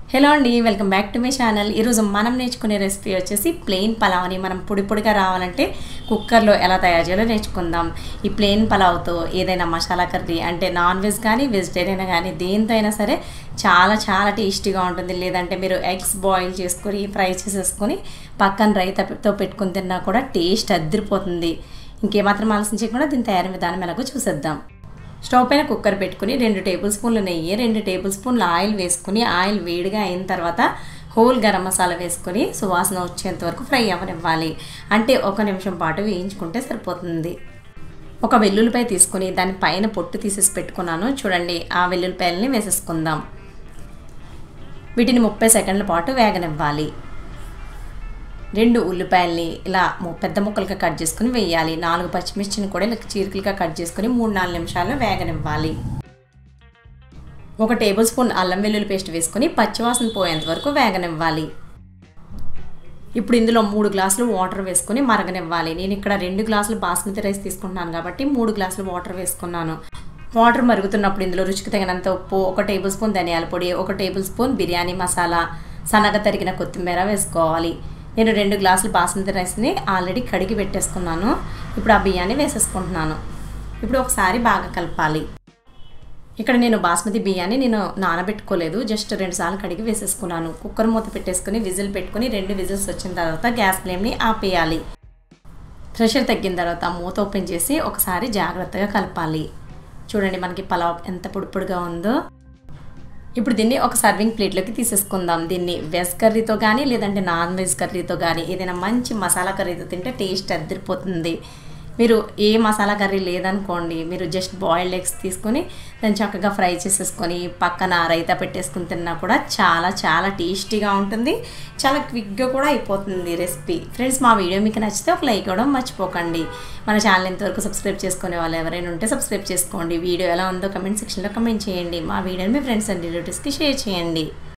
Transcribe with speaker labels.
Speaker 1: hello అండి welcome back to my channel ఈరోజు మనం నేర్చుకునే రెసిపీ వచ్చేసి ప్లెయిన్ పలావ్ని మనం పొడి పొడిగా రావాలంటే కుక్కర్లో ఎలా తయారు చేయాలో నేర్చుకుందాం ఈ ప్లెయిన్ పలావ్తో ఏదైనా మసాలా కర్రీ అంటే నాన్ వెజ్ కానీ వెజిటేరియన్ కానీ దేంతో అయినా సరే చాలా చాలా టేస్టీగా ఉంటుంది లేదంటే మీరు ఎగ్స్ బాయిల్ చేసుకొని ఫ్రై చేసేసుకొని పక్కన రైతాతో పెట్టుకుని తిన్నా కూడా టేస్ట్ అద్దరిపోతుంది ఇంకేమాత్రం ఆలస్యం చేయకుండా దీని తయారీ విధానం ఎలాగో చూసేద్దాం స్టవ్ పైన కుక్కర్ పెట్టుకుని రెండు టేబుల్ స్పూన్లు నెయ్యి రెండు టేబుల్ స్పూన్ల ఆయిల్ వేసుకుని ఆయిల్ వేడిగా అయిన తర్వాత హోల్ గరం మసాలా వేసుకొని సువాసన వచ్చేంత వరకు ఫ్రై అవ్వనివ్వాలి అంటే ఒక నిమిషం పాటు వేయించుకుంటే సరిపోతుంది ఒక వెల్లుల్లిపాయ తీసుకుని దాని పైన పొట్టు తీసేసి పెట్టుకున్నాను చూడండి ఆ వెల్లుల్లిపాయలని వేసేసుకుందాం వీటిని ముప్పై సెకండ్ల పాటు వేగనివ్వాలి రెండు ఉల్లిపాయల్ని ఇలా ము- పెద్ద ముక్కలుగా కట్ చేసుకుని వేయాలి నాలుగు పచ్చిమిర్చిని కూడా ఇలా చీరికలుగా కట్ చేసుకుని మూడు నాలుగు నిమిషాల్లో వేగనివ్వాలి ఒక టేబుల్ స్పూన్ అల్లం వెల్లుల్లి పేస్ట్ వేసుకుని పచ్చివాసన పోయేంత వరకు వేగనివ్వాలి ఇప్పుడు ఇందులో మూడు గ్లాసులు వాటర్ వేసుకుని మరగనివ్వాలి నేను ఇక్కడ రెండు గ్లాసులు బాస్మతి రైస్ తీసుకుంటున్నాను కాబట్టి మూడు గ్లాసులు వాటర్ వేసుకున్నాను వాటర్ మరుగుతున్నప్పుడు ఇందులో రుచికి తగినంత ఉప్పు ఒక టేబుల్ స్పూన్ ధనియాల పొడి ఒక టేబుల్ స్పూన్ బిర్యానీ మసాలా సన్నగా తరిగిన కొత్తిమీర వేసుకోవాలి నేను రెండు గ్లాసులు బాస్మతి రైస్ని ఆల్రెడీ కడిగి పెట్టేసుకున్నాను ఇప్పుడు ఆ బియ్యాన్ని వేసేసుకుంటున్నాను ఇప్పుడు ఒకసారి బాగా కలపాలి ఇక్కడ నేను బాస్మతి బియ్యాన్ని నేను నానబెట్టుకోలేదు జస్ట్ రెండు సార్లు కడిగి వేసేసుకున్నాను కుక్కర్ మూత పెట్టేసుకుని విజిల్ పెట్టుకుని రెండు విజిల్స్ వచ్చిన తర్వాత గ్యాస్ ఫ్లేమ్ని ఆపేయాలి ప్రెషర్ తగ్గిన తర్వాత మూత ఓపెన్ చేసి ఒకసారి జాగ్రత్తగా కలపాలి చూడండి మనకి పలావ్ ఎంత పొడి పొడిగా ఉందో ఇప్పుడు దీన్ని ఒక సర్వింగ్ ప్లేట్లోకి తీసేసుకుందాం దీన్ని వెజ్ కర్రీతో కానీ లేదంటే నాన్ వెజ్ కర్రీతో కానీ ఏదైనా మంచి మసాలా కర్రీతో తింటే టేస్ట్ అద్దరిపోతుంది మీరు ఏ మసాలా కర్రీ లేదనుకోండి మీరు జస్ట్ బాయిల్డ్ ఎగ్స్ తీసుకొని దాన్ని చక్కగా ఫ్రై చేసేసుకొని పక్కన రైతా పెట్టేసుకుని తిన్నా కూడా చాలా చాలా టేస్టీగా ఉంటుంది చాలా క్విక్గా కూడా అయిపోతుంది రెసిపీ ఫ్రెండ్స్ మా వీడియో మీకు నచ్చితే ఒక లైక్ ఇవ్వడం మర్చిపోకండి మన ఛానల్ ఇంతవరకు సబ్స్క్రైబ్ చేసుకునే వాళ్ళు ఎవరైనా ఉంటే సబ్స్క్రైబ్ చేసుకోండి వీడియో ఎలా ఉందో కమెంట్ సెక్షన్లో కమెంట్ చేయండి మా వీడియోని మీ ఫ్రెండ్స్ అండ్ రిలేటివ్స్కి షేర్ చేయండి